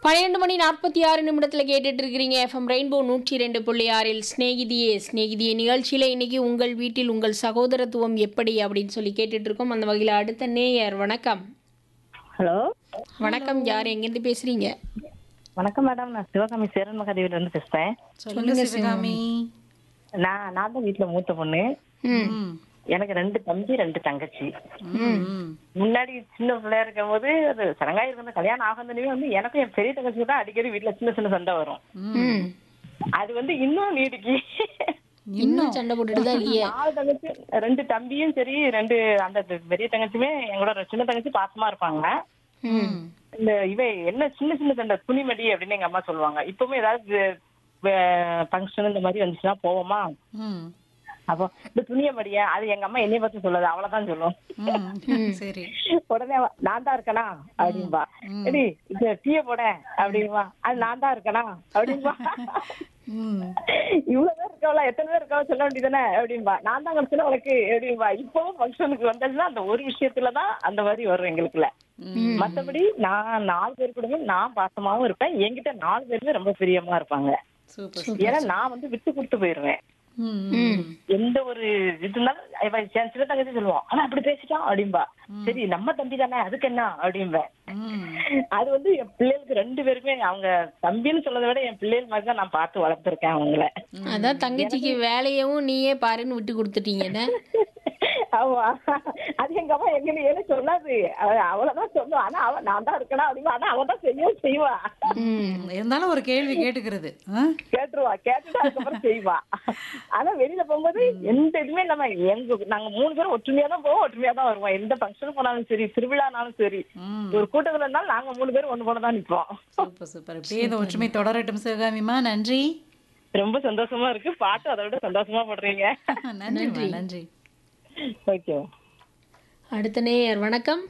பன்னிரெண்டு மணி நாற்பத்தி ஆறு நிமிடத்தில் கேட்டுட்டு இருக்கிறீங்க எஃப்எம் ரெயின்போ நூற்றி ரெண்டு புள்ளி ஆறில் ஸ்நேகிதியே ஸ்நேகிதியே நிகழ்ச்சியில் இன்னைக்கு உங்கள் வீட்டில் உங்கள் சகோதரத்துவம் எப்படி அப்படின்னு சொல்லி கேட்டுட்டு இருக்கோம் அந்த வகையில் அடுத்த நேயர் வணக்கம் ஹலோ வணக்கம் யார் எங்கேருந்து பேசுறீங்க வணக்கம் மேடம் நான் சிவகாமி சேரன் மகாதேவில இருந்து பேசுறேன் சொல்லுங்க சிவகாமி நான் நான் தான் வீட்டுல மூத்த பொண்ணு ம். எனக்கு ரெண்டு தம்பி ரெண்டு தங்கச்சி ம். முன்னாடி சின்ன பிள்ளையா இருக்கும் போது அது சடங்காய் இருந்த கல்யாணம் ஆகந்தனையும் வந்து எனக்கும் என் பெரிய தங்கச்சி தான் அடிக்கடி வீட்டுல சின்ன சின்ன சண்டை வரும் ம் அது வந்து இன்னும் நீடிக்கி இன்னும் சண்டை போட்டுட்டு தான் இல்லையே நாலு தங்கச்சி ரெண்டு தம்பியும் சரி ரெண்டு அந்த பெரிய தங்கச்சியுமே எங்களோட சின்ன தங்கச்சி பாசமா இருப்பாங்க ம் இந்த இவ என்ன சின்ன சின்ன சண்டை துணிமடி அப்படின்னு எங்க அம்மா சொல்லுவாங்க இப்பவுமே ஏதாவது ஃபங்க்ஷன் இந்த மாதிரி வந்துச்சுன்னா போவோமா ம். அப்போ இந்த துணியை மடியா அது எங்க அம்மா என்னைய பத்தி சொல்லாது அவ்வளவுதான் சொல்லும் ம். சரி உடனே அவ, நான் தான் இருக்கனா அப்படின்பா எடி இந்த டீய போட அப்படின்பா அது நான் தான் இருக்கனா அப்படின்பா ம். இவ்வளவு பேர் இருக்கவளா எத்தனை பேர் இருக்கவா சொல்ல வேண்டியதானே அப்படின்பா நான் தான் கிடைச்சல உனக்கு அப்படின்பா இப்பவும் ஃபங்க்ஷனுக்கு வந்தாச்சுன்னா அந்த ஒரு விஷயத்துலதான் அந்த மாதிரி வரும் எங்களுக்குள்ள மத்தபடி நான் நாலு பேர் கூடவே நான் பாசமாவும் இருப்பேன் என்கிட்ட நாலு பேருமே ரொம்ப பிரியமா இருப்பாங்க சூப்பர் ஏன்னா நான் வந்து விட்டு கொடுத்து போயிருவேன் ம். ம் எந்த ஒரு இதுனாலும் இவ என் சின்ன தங்கச்சி சொல்லுவான் ஆனா அப்படி பேசிட்டான் அப்படின்பா சரி நம்ம தம்பி தானே அதுக்கு என்ன அப்படிம்பேன் ம். அது வந்து என் பிள்ளைகளுக்கு ரெண்டு பேருமே அவங்க தம்பின்னு சொல்றதை விட என் பிள்ளைகள் மாதிரி தான் நான் பார்த்து வளர்த்துருக்கேன் அவங்கள அதான் தங்கச்சிக்கு வேலையவும் நீயே பாருன்னு விட்டு கொடுத்துட்டீங்கன்னு ஆமா அது எங்க அம்மா எங்க ஏன்னு சொல்லாது அவ- அவளதான் சொல்லுவா ஆனா அவ நான் தான் இருக்கணும் அப்படின்பா ஆனா அவ தான் செய்யவும் செய்வா ம் இருந்தாலும் ஒரு கேள்வி கேட்டுக்கிறது ஆ? கேட்டுருவா கேட்டுட்டு அதுக்கப்புறம் செய்வா ஆனா வெளியில போகும்போது எந்த இதுவுமே இல்லாம எங்க நாங்க மூணு பேரும் ஒற்றுமையா தான் போவோம் ஒற்றுமையா தான் வருவோம் எந்த ஃபங்க்ஷன் போனாலும் சரி திருவிழானாலும் சரி ம். ஒரு கூட்டத்துல இருந்தாலும் நாங்க மூணு பேரும் ஒண்ணு போல தான் நிப்போம் சூப்பர் சூப்பர் இப்படியே இந்த ஒற்றுமை தொடரட்டும் சிவகாமிமா நன்றி ரொம்ப சந்தோஷமா இருக்கு பாட்டு அதை விட சந்தோஷமா போடுறீங்க நன்றி நன்றி ஓகே அடுத்த நேயர் வணக்கம்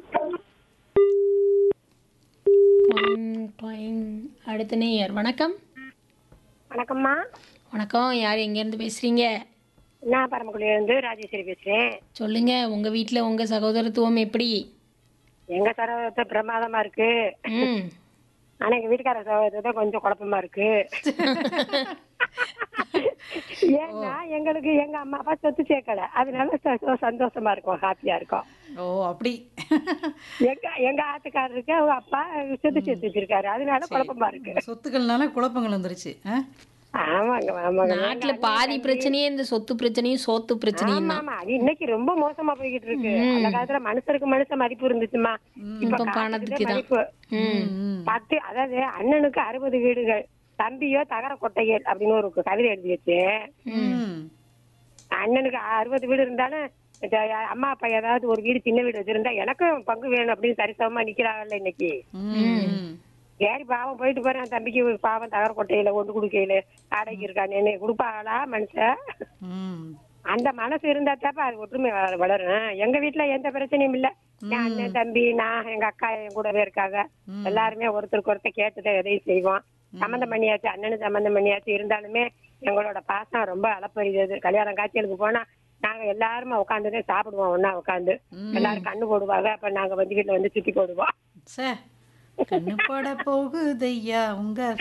டொயின், டொயின். அடுத்த நேயர் வணக்கம் வணக்கம்மா வணக்கம் யார் எங்கேருந்து பேசுறீங்க நான் பரமக்குடியில இருந்து ராஜேஸ்வரி பேசுறேன் சொல்லுங்க உங்க வீட்ல உங்க சகோதரத்துவம் எப்படி எங்க சகோதரத்தை பிரமாதமா இருக்கு ம் ஆனா எங்க வீட்டுக்கார சகோதரத்தை கொஞ்சம் குழப்பமா இருக்கு ஏன்னா எங்களுக்கு எங்க அம்மா அப்பா சொத்து சேர்க்கல அதனால ச- சந்தோஷமா இருக்கும் ஹாப்பியா இருக்கும் ஓ அப்படி எங்க எங்க ஆத்துக்காரருக்கு அவங்க அப்பா சொத்து சேர்த்து வச்சிருக்காரு அதனால குழப்பமா இருக்கு சொத்துக்கள்னால குழப்பங்கள் வந்துருச்சு ஆ? ஆமாங்க ஆமாங்க நாட்டுல பாதி பிரச்சனையே இந்த சொத்து பிரச்சனையும் சோத்து பிரச்சனையும் ஆமா தான் ஆமா அது இன்னைக்கு ரொம்ப மோசமா போய்கிட்டு இருக்கு அந்த காலத்துல மனுஷருக்கு மனுஷன் மதிப்பு இருந்துச்சுமா இப்ப இப்ப காசுக்கு பணத்துக்கு தான். மதிப்பு ம் ம். பத்து அதாவது அண்ணனுக்கு அறுபது வீடுகள் தம்பியோ தகர கொட்டைகள் அப்படின்னு ஒரு கவிதை எழுதி வச்சு ம். அண்ணனுக்கு அறுபது வீடு இருந்தாலும் இந்த அம்மா அப்பா ஏதாவது ஒரு வீடு சின்ன வீடு வச்சிருந்தா எனக்கும் பங்கு வேணும் அப்படின்னு சரிசமமா நிக்கிறாங்கல்ல இன்னைக்கு ம். சரி பாவம் போயிட்டு போறேன் என் தம்பிக்கு ஒரு பாவம் தகர கொட்டையில ஒன்று கொடுக்கையில ஆடைக்கு இருக்கான்னு என்ன கொடுப்பாங்களா மனுஷன் ம். அந்த மனசு இருந்தா தாப்பா அது ஒற்றுமை வள- வளரும் எங்க வீட்டுல எந்த பிரச்சனையும் இல்ல என் அண்ணன் தம்பி நான் எங்க அக்கா என் கூடவே இருக்காங்க எல்லாருமே ஒருத்தருக்கு ஒருத்தர் கேட்டுதான் எதையும் செய்வோம் சம்மந்தம் பண்ணியாச்சு அண்ணனு சம்மந்தம் பண்ணியாச்சு இருந்தாலுமே எங்களோட பாசம் ரொம்ப அளப்பறியது கல்யாணம் காட்சிகளுக்கு போனா நாங்க எல்லாருமே உட்காந்துதான் சாப்பிடுவோம் ஒண்ணா உட்காந்து எல்லாரும் கண்ணு போடுவாங்க அப்ப நாங்க வந்து வீட்டுல வந்து சுத்தி போடுவோம் சே கண்ணு பட போகுதையா உங்க